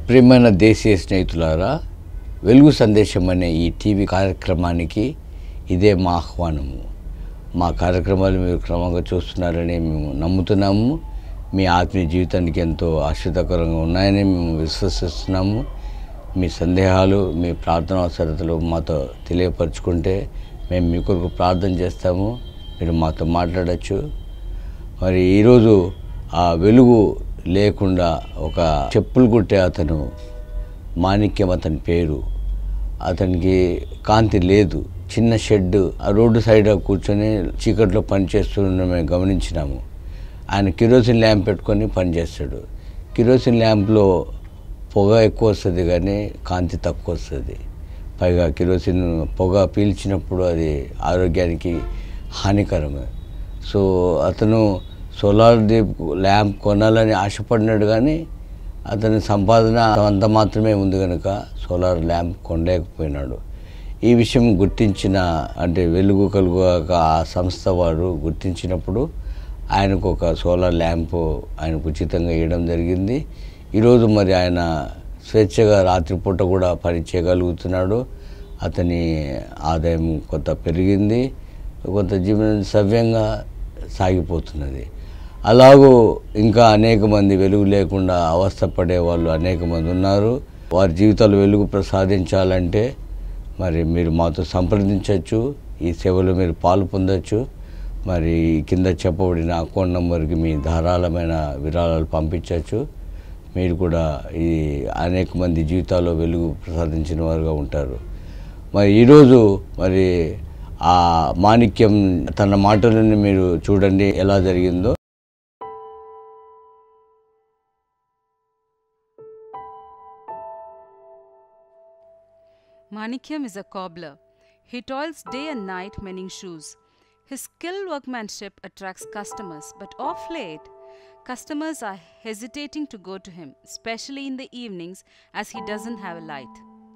ప్రియమైన దేశీయ స్నేహితులారా వెలుగు సందేశం అనే ఈ టీవీ కార్యక్రమానికి ఇదే మా ఆహ్వానము మా కార్యక్రమాలు మీరు క్రమంగా చూస్తున్నారని మేము నమ్ముతున్నాము మీ ఆత్మీయ జీవితానికి ఎంతో ఆశ్రితకరంగా ఉన్నాయని మేము విశ్వసిస్తున్నాము మీ సందేహాలు మీ ప్రార్థన అవసరతలు మాతో తెలియపరచుకుంటే మేము మీ కొరకు ప్రార్థన చేస్తాము మీరు మాతో మాట్లాడచ్చు మరి ఈరోజు ఆ వెలుగు లేకుండా ఒక చెప్పులు కుట్టే అతను మాణిక్యం అతని పేరు అతనికి కాంతి లేదు చిన్న షెడ్ ఆ రోడ్డు సైడ్ కూర్చొని చీకట్లో పనిచేస్తుండడం మేము గమనించినాము ఆయన కిరోసిన్ ల్యాంప్ పెట్టుకొని పనిచేస్తాడు కిరోసిన్ ల్యాంప్లో పొగ ఎక్కువ వస్తుంది కానీ కాంతి తక్కువ వస్తుంది పైగా కిరోసిన్ పొగ పీల్చినప్పుడు అది ఆరోగ్యానికి హానికరమే సో అతను సోలార్ దీప్ ల్యాంప్ కొనాలని ఆశపడినాడు కానీ అతని సంపాదన అంత మాత్రమే ఉంది కనుక సోలార్ ల్యాంప్ కొనలేకపోయినాడు ఈ విషయం గుర్తించిన అంటే వెలుగు కలుగు ఆ సంస్థ వారు గుర్తించినప్పుడు ఆయనకు ఒక సోలార్ ల్యాంప్ ఆయనకు ఉచితంగా ఇవ్వడం జరిగింది ఈరోజు మరి ఆయన స్వేచ్ఛగా రాత్రిపూట కూడా పని చేయగలుగుతున్నాడు అతని ఆదాయం కొంత పెరిగింది కొంత జీవనం సవ్యంగా సాగిపోతున్నది అలాగూ ఇంకా అనేక మంది వెలుగు లేకుండా అవస్థపడే వాళ్ళు అనేక మంది ఉన్నారు వారి జీవితాలు వెలుగు ప్రసాదించాలంటే మరి మీరు మాతో సంప్రదించవచ్చు ఈ సేవలో మీరు పాలు పొందొచ్చు మరి కింద చెప్పబడిన అకౌంట్ నెంబర్కి మీ ధారాళమైన విరాళాలు పంపించవచ్చు మీరు కూడా ఈ అనేక మంది జీవితాల్లో వెలుగు ప్రసాదించిన వారుగా ఉంటారు మరి ఈరోజు మరి ఆ మాణిక్యం తన మాటలను మీరు చూడండి ఎలా జరిగిందో Manikyam is a cobbler. He toils day and night mending shoes. His skilled workmanship attracts customers, but of late, customers are hesitating to go to him, especially in the evenings as he doesn't have a light.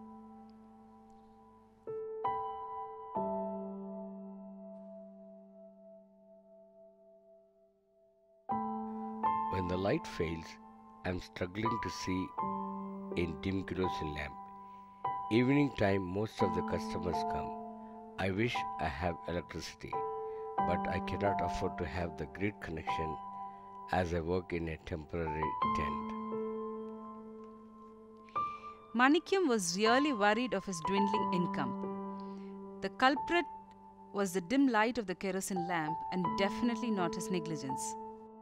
When the light fails, I'm struggling to see in dim kerosene lamp. Evening time, most of the customers come. I wish I have electricity, but I cannot afford to have the grid connection as I work in a temporary tent. Manikyam was really worried of his dwindling income. The culprit was the dim light of the kerosene lamp and definitely not his negligence.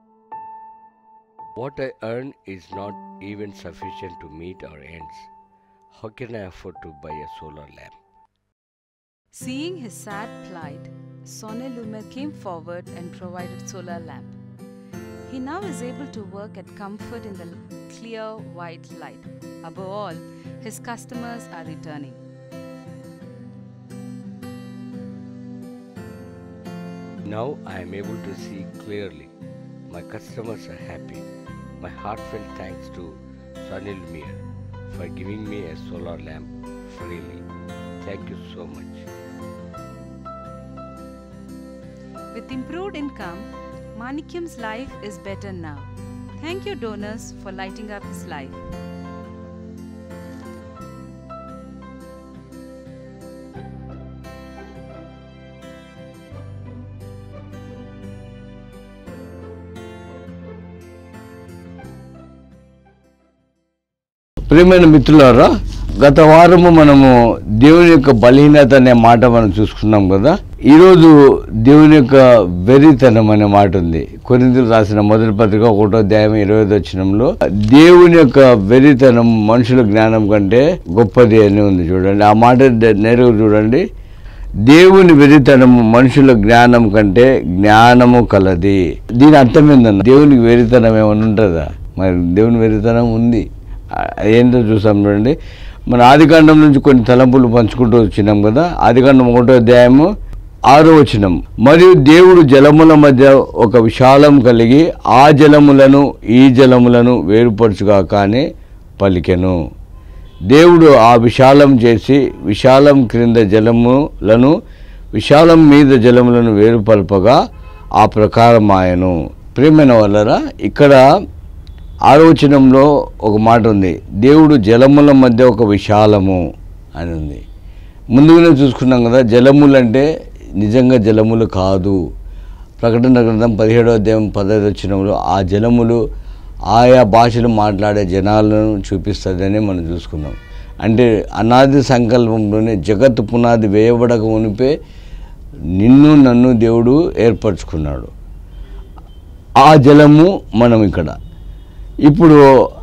What I earn is not even sufficient to meet our ends. How can I afford to buy a solar lamp? Seeing his sad plight, Sonne Lume came forward and provided solar lamp. He now is able to work at comfort in the clear white light. Above all, his customers are returning. Now I am able to see clearly. My customers are happy. My heartfelt thanks to Sunil Mir for giving me a solar lamp freely. Thank you so much. With improved income, Manikyam's life is better now. Thank you, donors, for lighting up his life. ప్రియమైన మిత్రులారా గత వారము మనము దేవుని యొక్క బలహీనత అనే మాట మనం చూసుకున్నాం కదా ఈరోజు దేవుని యొక్క వెరితనం అనే మాట ఉంది కొరింతలు రాసిన మొదటి పత్రిక ఒకటో అధ్యాయం ఇరవై వచ్చినంలో దేవుని యొక్క వెరితనం మనుషుల జ్ఞానం కంటే గొప్పది అని ఉంది చూడండి ఆ మాట ద- నేరుగా చూడండి దేవుని వెరితనము మనుషుల జ్ఞానం కంటే జ్ఞానము కలది దీని అర్థం ఏందన్న దేవునికి వెరితనం ఏమైనా ఉంటుందా మరి దేవుని వెరితనం ఉంది ఆ, ఏంటో చూసాం చూడండి మన ఆదికాండం నుంచి కొన్ని తలంపులు పంచుకుంటూ వచ్చినాం కదా ఆదికాండం ఒకటో అధ్యాయము ఆరో వచనం మరియు దేవుడు జలముల మధ్య ఒక విశాలం కలిగి ఆ జలములను ఈ జలములను వేరుపరచుగాకనే పలికెను దేవుడు ఆ విశాలం చేసి విశాలం క్రింద జలములను విశాలం మీద జలములను వేరుపల్పగా ఆ ప్రకారం ఆయను ప్రియమైన వల్లరా ఇక్కడ ఆలోచనంలో ఒక మాట ఉంది దేవుడు జలముల మధ్య ఒక విశాలము అని ఉంది ముందుగానే చూసుకున్నాం కదా జలములు అంటే నిజంగా జలములు కాదు ప్రకటన గ్రంథం పదిహేడో అధ్యాయం పదహైదు వచ్చినంలో ఆ జలములు ఆయా భాషలు మాట్లాడే జనాలను చూపిస్తుందని మనం చూసుకున్నాం అంటే అనాది సంకల్పంలోనే జగత్తు పునాది వేయబడక మునిపే నిన్ను నన్ను దేవుడు ఏర్పరచుకున్నాడు ఆ జలము మనం ఇక్కడ ఇప్పుడు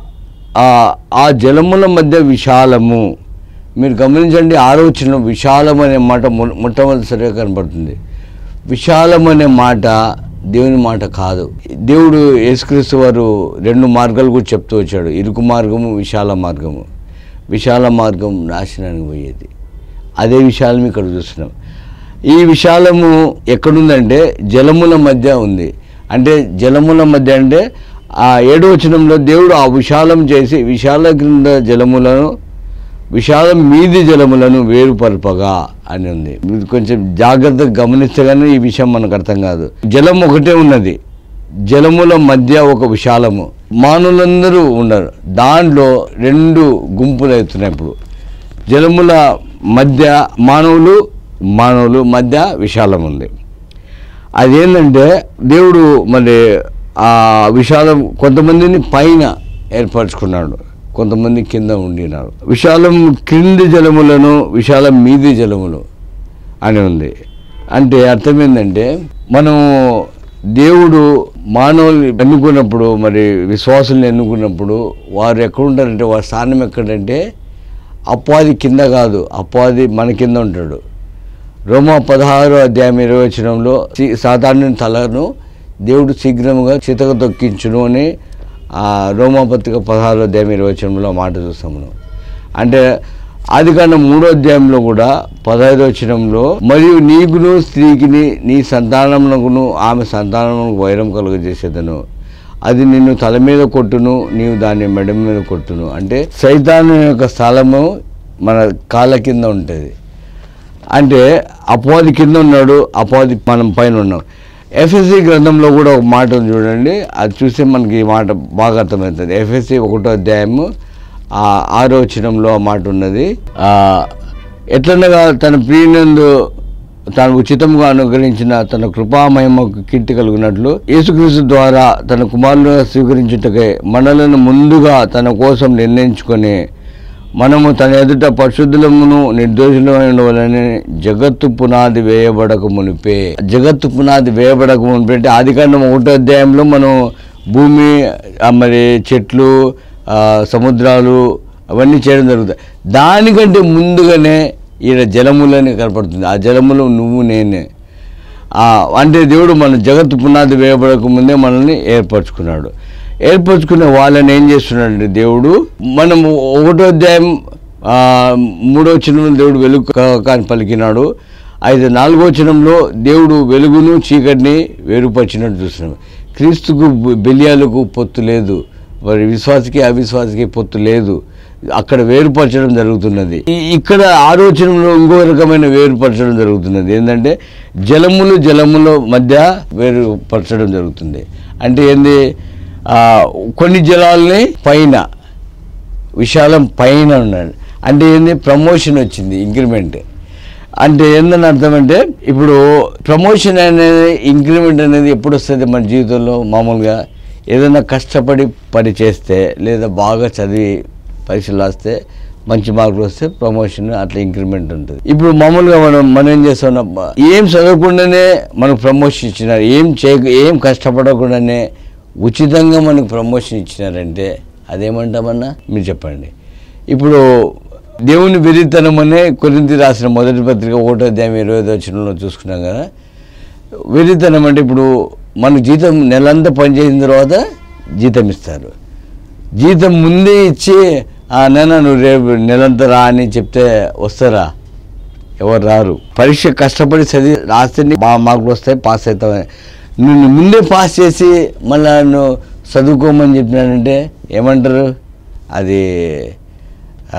ఆ ఆ జలముల మధ్య విశాలము మీరు గమనించండి ఆలోచన విశాలం అనే మాట మొ- మొట్టమొదటిసారిగా కనబడుతుంది విశాలం అనే మాట దేవుని మాట కాదు దేవుడు యేసుక్రీస్తు వారు రెండు మార్గాలు కూడా చెప్తూ వచ్చాడు ఇరుకు మార్గము విశాల మార్గము విశాల మార్గం నాశనానికి పోయేది అదే విశాలం ఇక్కడ చూస్తున్నాం ఈ విశాలము ఎక్కడుందంటే జలముల మధ్య ఉంది అంటే జలముల మధ్య అంటే ఆ ఏడో వచనంలో దేవుడు ఆ విశాలం చేసి విశాల క్రింద జలములను విశాలం మీది జలములను వేరుపరపగా అని ఉంది ఇది కొంచెం జాగ్రత్తగా గమనిస్తే కానీ ఈ విషయం మనకు అర్థం కాదు జలం ఒకటే ఉన్నది జలముల మధ్య ఒక విశాలము మానవులందరూ ఉన్నారు దాంట్లో రెండు గుంపులు అవుతున్నాయి ఇప్పుడు జలముల మధ్య మానవులు మానవులు మధ్య విశాలం ఉంది అదేంటంటే దేవుడు మరి ఆ విశాలం కొంతమందిని పైన ఏర్పరచుకున్నాడు కొంతమంది కింద ఉండినారు విశాలం క్రింది జలములను విశాలం మీది జలములు అని ఉంది అంటే అర్థం ఏంటంటే మనం దేవుడు మానవుల్ని ఎన్నుకున్నప్పుడు మరి విశ్వాసుల్ని ఎన్నుకున్నప్పుడు వారు ఎక్కడుంటారంటే వారి స్థానం ఎక్కడంటే అప్పాది కింద కాదు అప్పాది మన కింద ఉంటాడు రోమా పదహారో అధ్యాయం ఇరవై వచనంలో సి- సాధారణ తలను దేవుడు శీఘ్రముగా చితక తొక్కించును అని ఆ రోమా పత్రిక పదహారో అధ్యాయం ఇరవై వచనంలో ఆ మాట చూస్తాం మనం అంటే ఆది కాండం మూడో అధ్యాయంలో కూడా పదహైదు వచనంలో మరియు నీకును స్త్రీకిని నీ సంతానమునకును ఆమె సంతానమునకు వైరం కలుగజేసేదను అది నిన్ను తల మీద కొట్టును నీవు దాన్ని మెడ మీద కొట్టును అంటే సైతాను యొక్క స్థలము మన కాళ్ళ కింద ఉంటుంది అంటే అపవాది కింద ఉన్నాడు అపవాది మనం పైన ఉన్నాం ఎఫ్ఎస్సి గ్రంథంలో కూడా ఒక మాట ఉంది చూడండి అది చూస్తే మనకి ఈ మాట బాగా అర్థమవుతుంది ఎఫ్ఎస్సి ఒకటో అధ్యాయము ఆ ఆరో వచనంలో ఆ మాట ఉన్నది ఆ, ఎట్లనగా తన ప్రియునందు తాను ఉచితంగా అనుగ్రహించిన తన కృపామహిమకు కీర్తి కలిగినట్లు యేసుక్రీస్తు ద్వారా తన కుమారులను స్వీకరించుటకై మనలను ముందుగా తన కోసం నిర్ణయించుకొని మనము తన ఎదుట పరిశుద్ధులమును నిర్దోషులమై ఉండవాలని జగత్తు పునాది వేయబడక మునిపే జగత్తు పునాది వేయబడక మునిపే అంటే ఆదికాండం ఒకటో అధ్యాయంలో మనం భూమి ఆ మరి చెట్లు ఆ, సముద్రాలు అవన్నీ చేయడం జరుగుతాయి దానికంటే ముందుగానే ఈడ జలములని కనపడుతుంది ఆ జలములు నువ్వు నేనే ఆ, అంటే దేవుడు మన జగత్తు పునాది వేయబడక ముందే మనల్ని ఏర్పరచుకున్నాడు ఏర్పరచుకునే వాళ్ళని ఏం చేస్తున్నాడంటే దేవుడు మనము ఒకటో అధ్యాయం ఆ, మూడో వచనంలో దేవుడు వెలుగు కా- కాని పలికినాడు అయితే నాలుగో వచనంలో దేవుడు వెలుగును చీకటిని వేరుపరిచినట్టు చూస్తున్నాం క్రీస్తుకు బె- బెలియాలకు పొత్తు లేదు మరి విశ్వాసకి అవిశ్వాసకి పొత్తు లేదు అక్కడ వేరుపరచడం జరుగుతున్నది ఈ- ఇక్కడ ఆలోచనలో ఇంకో రకమైన వేరుపరచడం జరుగుతున్నది ఏంటంటే జలములు జలముల మధ్య వేరుపరచడం జరుగుతుంది అంటే ఏంది ఆ, కొన్ని జలాల్ని పైన విశాలం పైన ఉన్నాడు అంటే ఏంది ప్రమోషన్ వచ్చింది ఇంక్రిమెంట్ అంటే ఏందని అర్థం అంటే ఇప్పుడు ప్రమోషన్ అనేది ఇంక్రిమెంట్ అనేది ఎప్పుడు వస్తుంది మన జీవితంలో మామూలుగా ఏదైనా కష్టపడి పని చేస్తే లేదా బాగా చదివి పరీక్షలు రాస్తే మంచి మార్కులు వస్తే ప్రమోషన్ అట్లా ఇంక్రిమెంట్ ఉంటుంది ఇప్పుడు మామూలుగా మనం మనం ఏం చేస్తున్నాం ఏం చదవకుండానే మనకు ప్రమోషన్ ఇచ్చినారు ఏం చేయ ఏం కష్టపడకుండానే ఉచితంగా మనకు ప్రమోషన్ ఇచ్చినారంటే అదేమంటామన్నా మీరు చెప్పండి ఇప్పుడు దేవుని వెరితనం అనే కొరింతి రాసిన మొదటి పత్రిక ఒకటో అధ్యాయం ఇరవై ఐదో వచనంలో చూసుకున్నాం కదా వెరితనం అంటే ఇప్పుడు మనకు జీతం నెలంతా పనిచేసిన తర్వాత జీతం ఇస్తారు జీతం ముందే ఇచ్చి "ఆ, నాన్న నువ్వు రేపు నెలంతా రా అని చెప్తే వస్తారా ఎవరు రారు పరీక్ష కష్టపడి చదివి రాస్తే బా మార్కులు వస్తాయి పాస్ అవుతావు నిన్ను ముందే పాస్ చేసి మళ్ళా నువ్వు చదువుకోమని చెప్పినానంటే ఏమంటారు అది ఆ,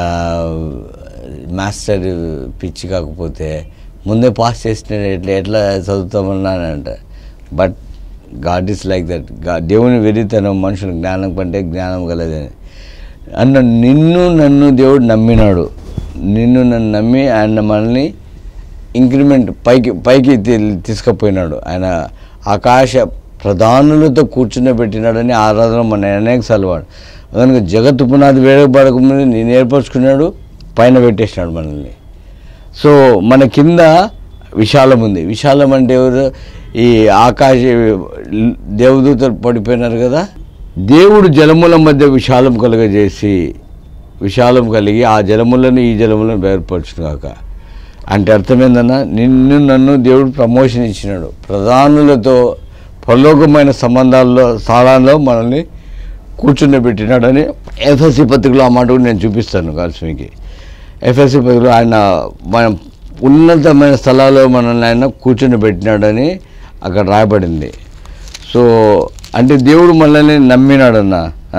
మాస్టర్ పిచ్చి కాకపోతే ముందే పాస్ చేసిన ఎట్లా ఎట్లా చదువుతామన్నానంట but God is like that దేవుని వెరితనం మనుషులు జ్ఞానం కంటే జ్ఞానం కలదని అన్న నిన్ను నన్ను దేవుడు నమ్మినాడు నిన్ను నన్ను నమ్మి ఆయన మనల్ని ఇంక్రిమెంట్ పైకి పైకి తీ- తీసుకుపోయినాడు ఆయన ఆకాశ ప్రధానులతో కూర్చుండబెట్టినాడని ఆరాధన మన అనేక సార్లు వాడు కనుక జగత్తు పునాది వేడబడకముందు నేను ఏర్పరచుకున్నాడు పైన పెట్టేసినాడు మనల్ని సో మన కింద విశాలం ఉంది విశాలం అంటే ఎవరు ఈ ఆకాశ దేవదూతలు పడిపోయినారు కదా దేవుడు జలముల మధ్య విశాలం కలుగజేసి విశాలం కలిగి ఆ జలములను ఈ జలములను వేర్పరచును కాక అంటే అర్థం ఏందన్నా నిన్ను నన్ను దేవుడు ప్రమోషన్ ఇచ్చినాడు ప్రధానులతో పరలోకమైన సంబంధాల్లో స్థానాల్లో మనల్ని కూర్చుండబెట్టినాడని ఎఫ్ఎస్సి పత్రికలో ఆ మాట కూడా నేను చూపిస్తాను కాల్స్మికి ఎఫ్ఎస్సి పత్రికలో ఆయన మన ఉన్నతమైన స్థలాల్లో మనల్ని ఆయన కూర్చుండబెట్టినాడని అక్కడ రాయబడింది సో అంటే దేవుడు మనల్ని నమ్మినాడన్న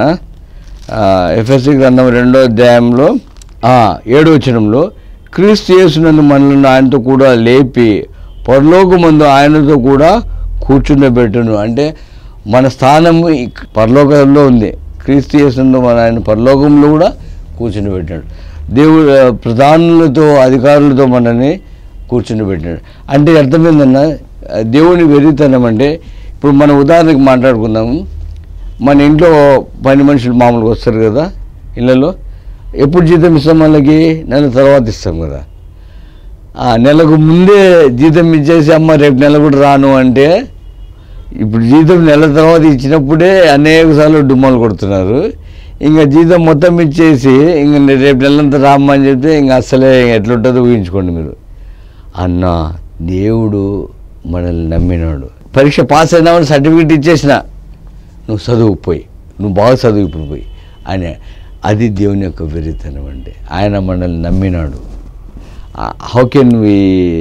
ఎఫ్ఎస్సి గ్రంథం రెండో అధ్యాయంలో ఆ, ఏడో వచనంలో క్రీస్తు యేసునందు మనల్ని ఆయనతో కూడా లేపి పరలోకమందు ఆయనతో కూడా కూర్చుండబెట్టును అంటే మన స్థానము ఇక్- పరలోకంలో ఉంది క్రీస్తు యేసునందు మన ఆయన పరలోకంలో కూడా కూర్చుండబెట్టాడు దేవుడు ఆ, ప్రధానులతో అధికారులతో మనల్ని కూర్చుండబెట్టాడు అంటే అర్థం ఏందన్నా ఆ, దేవుని వెరితనం అంటే ఇప్పుడు మన ఉదాహరణకి మాట్లాడుకుందాము మన ఇంట్లో పని మనుషులు మామూలుగా వస్తారు కదా ఇళ్ళలో ఎప్పుడు జీతం ఇస్తాం వాళ్ళకి నెల తర్వాత ఇస్తాం కదా ఆ నెలకు ముందే జీతం ఇచ్చేసి అమ్మ రేపు నెల కూడా రాను అంటే ఇప్పుడు జీతం నెల తర్వాత ఇచ్చినప్పుడే అనేక సార్లు డుమ్మాలు కొడుతున్నారు ఇంకా జీతం మొత్తం ఇచ్చేసి ఇంక రేపు నెలంతా రామ్మని చెప్తే ఇంకా అస్సలే ఎట్లుంటుందో ఊహించుకోండి మీరు అన్న దేవుడు మనల్ని నమ్మినాడు పరీక్ష పాస్ అయినామని సర్టిఫికెట్ ఇచ్చేసిన నువ్వు చదువుకుపోయి నువ్వు బాగా చదువు ఇప్పుడు పోయి అని అది దేవుని యొక్క వెరితనం అంటే ఆయన మనల్ని నమ్మినాడు how can we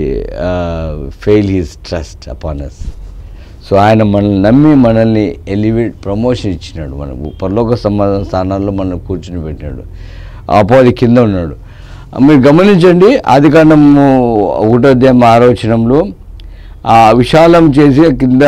fail his trust upon us so ఆయన మనల్ని నమ్మి మనల్ని ఎలివేట్ ప్రమోషన్ ఇచ్చినాడు మనకు పరలోక సమాధాన స్థానాల్లో మనం కూర్చుని పెట్టినాడు అపోది కింద ఉన్నాడు మీరు గమనించండి ఆది కాండము ఒకటో అధ్యాయం ఆరో వచనంలో ఆ విశాలం చేసి కింద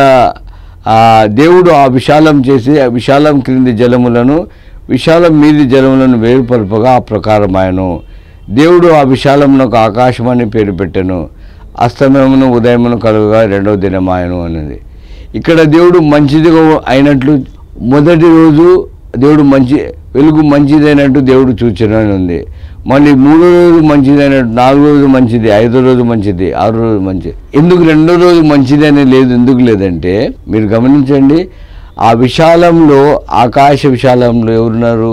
ఆ దేవుడు ఆ విశాలం చేసి ఆ విశాలం క్రింది జలములను విశాలం మీది జలములను వేరుపరుపగా ఆ ప్రకారం ఆయను దేవుడు ఆ విశాలమునకు ఆకాశమని పేరు పెట్టెను అస్తమయమును ఉదయమును కలుగుగా రెండవ దినమాయను అన్నది ఇక్కడ దేవుడు మంచిదిగా అయినట్లు మొదటి రోజు దేవుడు మంచి వెలుగు మంచిదైనట్టు దేవుడు చూచినని ఉంది మళ్ళీ మూడో రోజు మంచిదైనట్టు నాలుగో రోజు మంచిది ఐదో రోజు మంచిది ఆరో రోజు మంచిది ఎందుకు రెండో రోజు మంచిది అని లేదు ఎందుకు లేదంటే మీరు గమనించండి ఆ విశాలంలో ఆకాశ విశాలంలో ఎవరున్నారు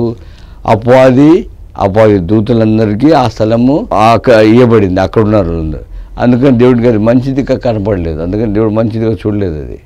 అపవాది అపవాది దూతలందరికీ ఆ స్థలము ఆక- ఇవ్వబడింది అక్కడ ఉన్నారు అందరూ. అందుకని దేవుడికి అది మంచిదిగా కనపడలేదు అందుకని దేవుడు మంచిదిగా చూడలేదు అది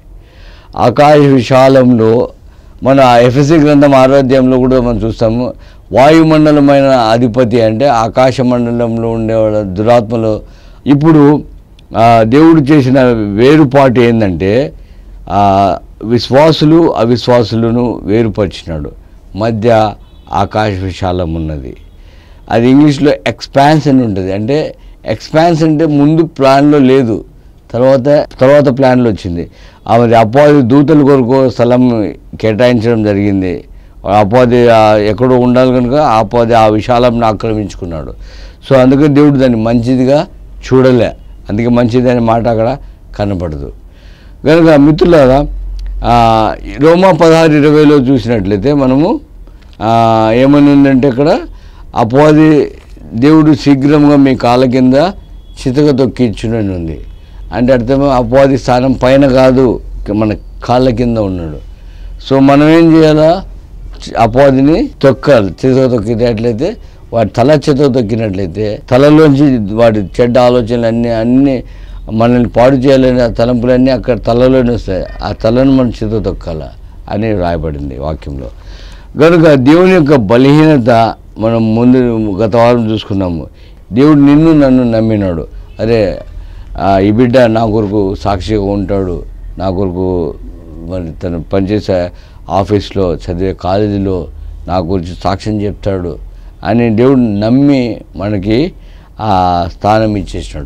ఆకాశ విశాలంలో మన ఎఫ్ఎస్సి గ్రంథం ఆరోగ్యంలో కూడా మనం చూస్తాము వాయుమండలమైన అధిపతి అంటే ఆకాశ మండలంలో ఉండేవాళ్ళ దురాత్మలు ఇప్పుడు ఆ, దేవుడు చేసిన వేరుపాటు ఏంటంటే ఆ, విశ్వాసులు అవిశ్వాసులను వేరుపరిచినాడు మధ్య ఆకాశ విశాలం ఉన్నది అది ఇంగ్లీష్లో ఎక్స్పాన్స్ అని ఉంటుంది అంటే ఎక్స్పాన్స్ అంటే ముందు ప్లాన్లో లేదు తర్వాత తర్వాత ప్లాన్లో వచ్చింది ఆమె అపాధి దూతల కొరకు స్థలం కేటాయించడం జరిగింది అపాధి ఎక్కడో ఉండాలి కనుక అపాధి ఆ విశాలంను ఆక్రమించుకున్నాడు సో అందుకే దేవుడు దాన్ని మంచిదిగా చూడలే అందుకే మంచిది అనే మాట అక్కడ కనపడదు కనుక మిత్రులారా ఆ, రోమా పదహారు ఇరవైలో చూసినట్లయితే మనము ఆ, ఏమని ఉందంటే ఇక్కడ అపవాది దేవుడు శీఘ్రంగా మీ కాళ్ళ కింద చితక తొక్కించునని ఉంది అంటే అర్థం అపవాది స్థానం పైన కాదు మన కాళ్ళ కింద ఉన్నాడు సో మనం ఏం చేయాలా చి- అపవాదిని తొక్కాలి చితక తొక్కినట్లయితే వాడి తల చితక తొక్కినట్లయితే తలలోంచి వాడి చెడ్డ ఆలోచనలు అన్నీ అన్నీ మనల్ని పాడు చేయాలనే ఆ తలంపులన్నీ అక్కడ తలలోనే వస్తాయి ఆ తలను మనం చితక తొక్కాల అని రాయబడింది వాక్యంలో కనుక దేవుని యొక్క బలహీనత మనం ముందు గత వారం చూసుకున్నాము దేవుడు నిన్ను నన్ను నమ్మినాడు అరే ఆ, ఈ బిడ్డ నా కొరకు సాక్షిగా ఉంటాడు నా కొరకు మరి తను పనిచేసే ఆఫీస్లో చదివే కాలేజీలో నా గురించి సాక్ష్యం చెప్తాడు అని దేవుడు నమ్మి మనకి ఆ స్థానం ఇచ్చేసినాడు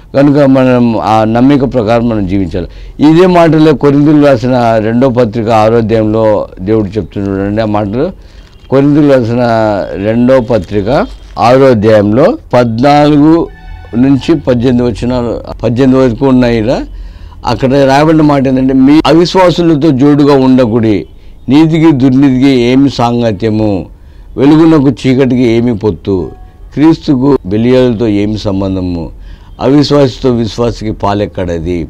కనుక మనం ఆ నమ్మిక ప్రకారం మనం జీవించాలి ఇదే మాటలో కొరిందులు రాసిన రెండో పత్రిక ఆరోగ్యంలో దేవుడు చెప్తున్నాడు ఆ మాటలు కొరిందులు రాసిన రెండో పత్రిక ఆరో అధ్యాయంలో పద్నాలుగు నుంచి పద్దెనిమిది వచ్చిన పద్దెనిమిది వరకు ఉన్నాయి ఇలా. అక్కడ రాయబడిన మాట ఏంటంటే మీ అవిశ్వాసులతో జోడుగా ఉండకుడి నీతికి దుర్నీతికి ఏమి సాంగత్యము వెలుగునకు చీకటికి ఏమి పొత్తు క్రీస్తుకు బెలియాలతో ఏమి సంబంధము అవిశ్వాసితో విశ్వాసకి పాలెక్కడది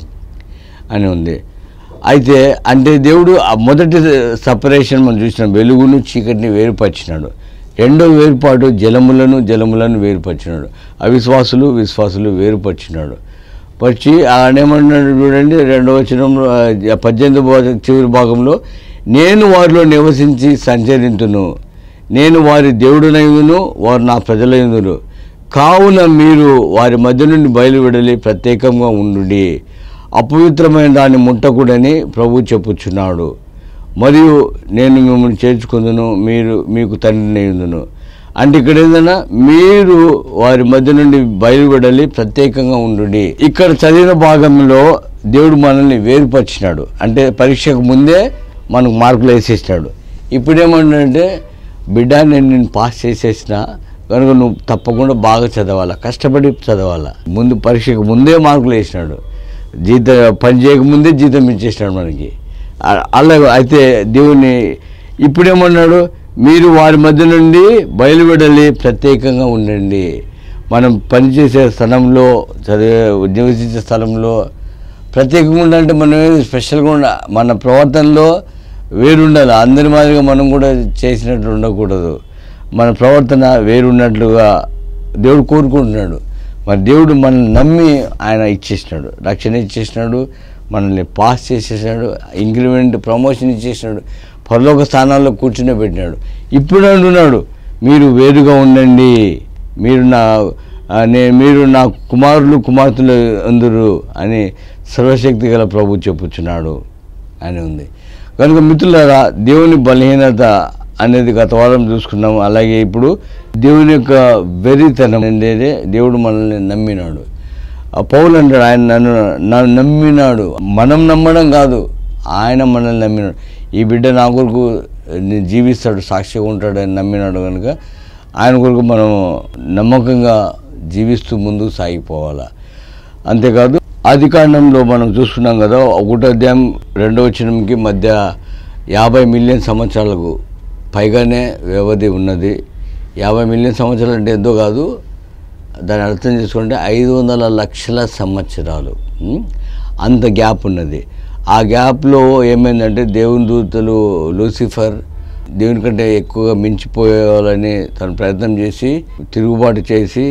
అని ఉంది అయితే అంటే దేవుడు ఆ మొదటి సపరేషన్ మనం చూసినాం వెలుగును చీకటిని వేరుపరిచినాడు రెండో వేరుపాటు జలములను జలములను వేరుపరిచినాడు అవిశ్వాసులు విశ్వాసులు వేరుపరిచినాడు పరిచి ఆడేమన్నాడు చూడండి రెండవ వచనంలో ఆ, పద్దెనిమిది భా- చివరి భాగంలో నేను వారిలో నివసించి సంచరింతును నేను వారి దేవుడునైదును వారు నా ప్రజలైదును కావున మీరు వారి మధ్య నుండి బయలువెడలి ప్రత్యేకంగా ఉండుడి అపవిత్రమైన దాన్ని ముట్టకూడని ప్రభు చెప్పుచున్నాడు మరియు నేను మిమ్మల్ని చేర్చుకుందును మీరు మీకు తండ్రిని ఉందును అంటే ఇక్కడ ఏందన్నా మీరు వారి మధ్య నుండి బయలువెడలి ప్రత్యేకంగా ఉండుడి ఇక్కడ చదివిన భాగంలో దేవుడు మనల్ని వేరుపరిచినాడు అంటే పరీక్షకు ముందే మనకు మార్కులు వేసేసినాడు ఇప్పుడేమంటే బిడ్డ నేను నేను పాస్ చేసేసిన కనుక నువ్వు తప్పకుండా బాగా చదవాలా కష్టపడి చదవాలా ముందు పరీక్షకు ముందే మార్కులు వేసినాడు జీతం పని చేయకముందే జీతం ఇచ్చేసినాడు మనకి అ- అలా అయితే దేవుని ఇప్పుడేమన్నాడు మీరు వారి మధ్య నుండి బయలువెడలి ప్రత్యేకంగా ఉండండి మనం పనిచేసే స్థలంలో చదివే నివసించే స్థలంలో ప్రత్యేకంగా ఉండాలంటే మనం ఏమి స్పెషల్గా ఉండ మన ప్రవర్తనలో వేరుండాలి అందరి మాదిరిగా మనం కూడా చేసినట్టు ఉండకూడదు మన ప్రవర్తన వేరున్నట్లుగా దేవుడు కోరుకుంటున్నాడు మరి దేవుడు మనల్ని నమ్మి ఆయన ఇచ్చేసినాడు రక్షణ ఇచ్చేసినాడు మనల్ని పాస్ చేసేసినాడు ఇంక్రిమెంట్ ప్రమోషన్ ఇచ్చేసినాడు పరలోక స్థానాల్లో కూర్చుని పెట్టినాడు ఇప్పుడు అంటున్నాడు మీరు వేరుగా ఉండండి మీరు నా ఆ, నే మీరు నా కుమారులు కుమార్తెలు అందరు అని సర్వశక్తి గల ప్రభు చెప్పుచున్నాడు అని ఉంది కనుక మిత్రులారా దేవుని బలహీనత అనేది గత వారం చూసుకున్నాం అలాగే ఇప్పుడు దేవుని యొక్క వెరితనం అనేది దేవుడు మనల్ని నమ్మినాడు ఆ పౌలు అంటాడు ఆయన నన్ను నన్ను నమ్మినాడు మనం నమ్మడం కాదు ఆయన మనల్ని నమ్మినాడు ఈ బిడ్డ నా కొరకు ని- జీవిస్తాడు సాక్షిగా ఉంటాడు అని నమ్మినాడు కనుక ఆయన కొరకు మనం నమ్మకంగా జీవిస్తూ ముందుకు సాగిపోవాలా అంతేకాదు ఆదికాండంలో మనం చూసుకున్నాం కదా ఒకటో అధ్యాయం రెండో వచనంకి మధ్య యాభై మిలియన్ సంవత్సరాలకు పైగానే వ్యవధి ఉన్నది యాభై మిలియన్ సంవత్సరాలు అంటే ఎంతో కాదు దాన్ని అర్థం చేసుకుంటే ఐదు వందల లక్షల సంవత్సరాలు ఉం? అంత గ్యాప్ ఉన్నది ఆ గ్యాప్లో ఏమైందంటే దేవుని దూతలు లూసిఫర్ దేవుని కంటే ఎక్కువగా మించిపోవాలని తను ప్రయత్నం చేసి తిరుగుబాటు చేసి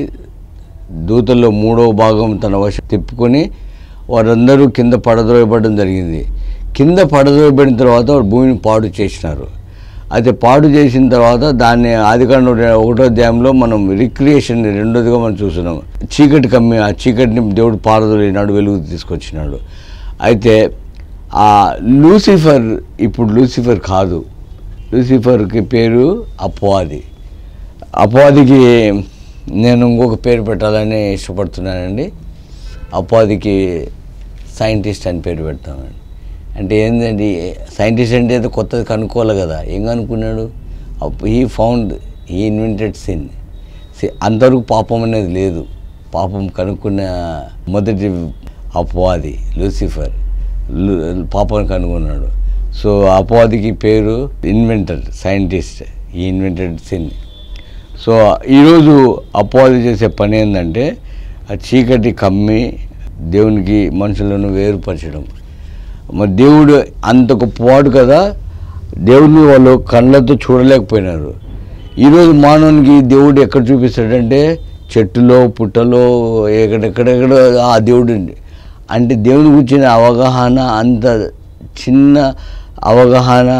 దూతల్లో మూడవ భాగం తన వశం తిప్పుకొని వారందరూ కింద పడద్రోయబడడం జరిగింది కింద పడద్రోయబడిన తర్వాత వారు భూమిని పాడు చేసినారు అయితే పాడు చేసిన తర్వాత దాన్ని ఆదికాండం ఒకటో అధ్యాయంలో మనం రిక్రియేషన్ రెండోదిగా మనం చూస్తున్నాం చీకటి కమ్మి ఆ చీకటిని దేవుడు పారదోలినాడు వెలుగు తీసుకొచ్చినాడు అయితే ఆ లూసిఫర్ ఇప్పుడు లూసిఫర్ కాదు లూసిఫర్కి పేరు అపవాది అపవాదికి నేను ఇంకొక పేరు పెట్టాలని ఇష్టపడుతున్నానండి అపవాదికి సైంటిస్ట్ అని పేరు పెడతామండి అంటే ఏంటండి సైంటిస్ట్ అంటే ఏదో కొత్తది కనుక్కోవాలి కదా ఏం కనుక్కున్నాడు he found he invented sin అంతవరకు పాపం అనేది లేదు పాపం కనుక్కున్న మొదటి అపవాది లూసిఫర్ లు- పాపం కనుగొన్నాడు సో అపవాదికి పేరు ఇన్వెంటర్ సైంటిస్ట్ ఈ ఇన్వెంటెడ్ సిన్ సో ఈరోజు అపవాది చేసే పని ఏంటంటే ఆ చీకటి కమ్మి దేవునికి మనుషులను వేరుపరచడం మరి దేవుడు అంత గొప్పవాడు కదా దేవుడిని వాళ్ళు కళ్ళతో చూడలేకపోయినారు ఈరోజు మానవునికి దేవుడు ఎక్కడ చూపిస్తాడంటే చెట్టులో పుట్టలో ఎక్కడెక్కడెక్కడ ఆ దేవుడు ఉంది. అంటే దేవుని గురించిన అవగాహన అంత చిన్న అవగాహన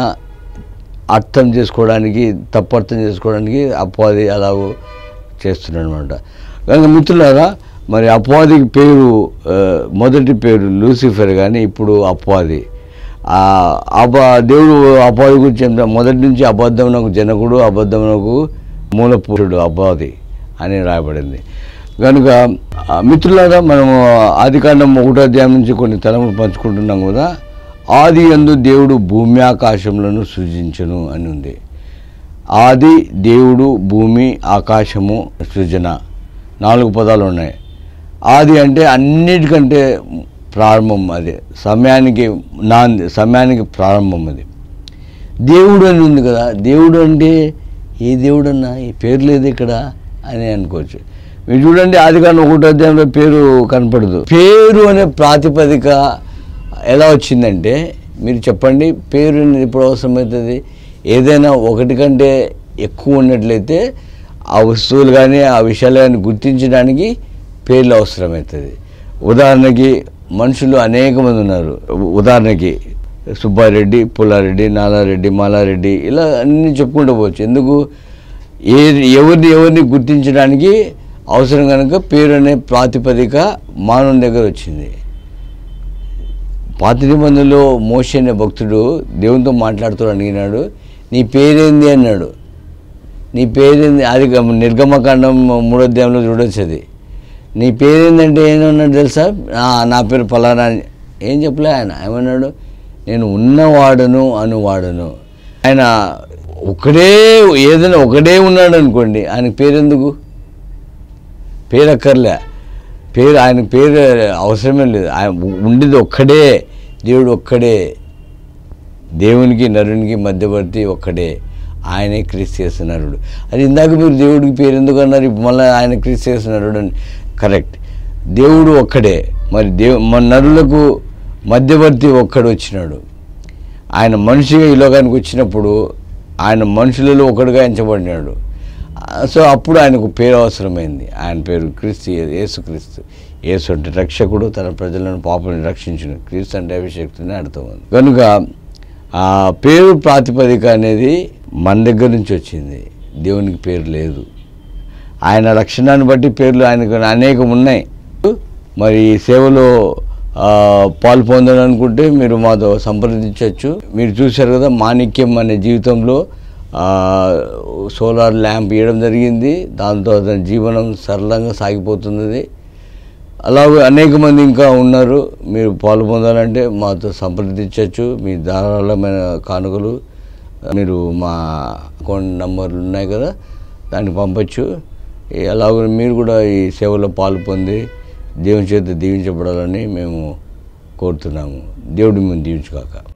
అర్థం చేసుకోవడానికి తప్పు అర్థం చేసుకోవడానికి అపవాది అలాగూ చేస్తున్నాడు అనమాట కనుక మిత్రులారా మరి అపవాదికి పేరు ఆ, మొదటి పేరు లూసిఫర్ కానీ ఇప్పుడు అపవాది ఆ అప దేవుడు అపవాది గురించి చెప్తా మొదటి నుంచి అబద్ధమునకు జనకుడు అబద్ధమునకు మూలపురుషుడు అపవాది అని రాయబడింది కనుక ఆ, మిత్రులారా మనము ఆదికాండం ఒకటో అధ్యాయం నుంచి కొన్ని తలములు పంచుకుంటున్నాం కదా ఆది ఎందు దేవుడు భూమి ఆకాశములను సృజించను అని ఉంది ఆది దేవుడు భూమి ఆకాశము సృజన నాలుగు పదాలు ఉన్నాయి ఆది అంటే అన్నిటికంటే ప్రారంభం అది సమయానికి నాంది సమయానికి ప్రారంభం అది దేవుడు అని ఉంది కదా దేవుడు అంటే ఏ దేవుడు అన్నా ఈ పేరు లేదు ఇక్కడ అని అనుకోవచ్చు మీరు చూడండి ఆది కాలం ఒకటో అధ్యాయంలో పేరు కనపడదు పేరు అనే ప్రాతిపదిక ఎలా వచ్చిందంటే మీరు చెప్పండి పేరు అనేది ఎప్పుడు అవసరమవుతుంది ఏదైనా ఒకటి కంటే ఎక్కువ ఉన్నట్లయితే ఆ వస్తువులు కానీ ఆ విషయాలు కానీ గుర్తించడానికి పేర్లు అవసరమవుతుంది ఉదాహరణకి మనుషులు అనేక మంది ఉన్నారు ఉ- ఉదాహరణకి సుబ్బారెడ్డి పుల్లారెడ్డి నాలారెడ్డి మాలారెడ్డి ఇలా అన్నీ చెప్పుకుంటూ పోవచ్చు ఎందుకు ఏ ఎవరిని ఎవరిని గుర్తించడానికి అవసరం కనుక పేరు అనే ప్రాతిపదిక మానవుని దగ్గర వచ్చింది పాత నిబంధనలో మోషే అనే భక్తుడు దేవునితో మాట్లాడుతూ అడిగినాడు నీ పేరేంది అన్నాడు నీ పేరేంది అది గమ- నిర్గమకాండం మూడో అధ్యాయంలో చూడొచ్చు అది నీ పేరేందంటే ఏమన్నాడు తెలుసా "ఆ, నా పేరు ఫలానా అని." ఏం చెప్పలే ఆయన ఏమన్నాడు నేను ఉన్నవాడను అనువాడను ఆయన ఒకడే ఏదైనా ఒకడే ఉన్నాడు అనుకోండి ఆయన పేరెందుకు పేరు అక్కర్లే పేరు ఆయన పేరు అవసరమే లేదు ఆయన ఉండేది ఒక్కడే దేవుడు ఒక్కడే దేవునికి నరునికి మధ్యవర్తి ఒక్కడే ఆయనే క్రీస్తు చేసిన నరుడు అది ఇందాక మీరు దేవుడికి పేరు ఎందుకు అన్నారు ఇప్పుడు మళ్ళీ ఆయన క్రీస్తు చేసిన నరుడు అని కరెక్ట్ దేవుడు ఒక్కడే మరి దేవు మన నరులకు మధ్యవర్తి ఒక్కడు వచ్చినాడు ఆయన మనిషిగా ఈ లోకానికి వచ్చినప్పుడు ఆయన మనుషులలో ఒకడుగా ఎంచబడినాడు ఆ, సో అప్పుడు ఆయనకు పేరు అవసరమైంది ఆయన పేరు క్రీస్తు యేసుక్రీస్తు యేసు అంటే రక్షకుడు తన ప్రజలను పాపని రక్షించును క్రీస్తు అంటే అభిషేక్తుని అర్థం ఉంది కనుక ఆ పేరు ప్రాతిపదిక అనేది మన దగ్గర నుంచి వచ్చింది దేవునికి పేరు లేదు ఆయన లక్షణాన్ని బట్టి పేర్లు ఆయనకు అనేకం ఉన్నాయి మరి ఈ సేవలో ఆ, పాలు పొందాలనుకుంటే మీరు మాతో సంప్రదించవచ్చు మీరు చూశారు కదా మాణిక్యం అనే జీవితంలో ఆ, సోలార్ ల్యాంప్ ఇవ్వడం జరిగింది దాంతో అతని జీవనం సరళంగా సాగిపోతున్నది అలాగే అనేక మంది ఇంకా ఉన్నారు మీరు పాలు పొందాలంటే మాతో సంప్రదించవచ్చు మీ ధారాళమైన కానుకలు మీరు మా అకౌంట్ నంబర్లు ఉన్నాయి కదా దానికి పంపచ్చు అలాగే మీరు కూడా ఈ సేవలో పాలు పొంది దేవుని చేత దీవించబడాలని మేము కోరుతున్నాము దేవుడి మేము దీవించుగాక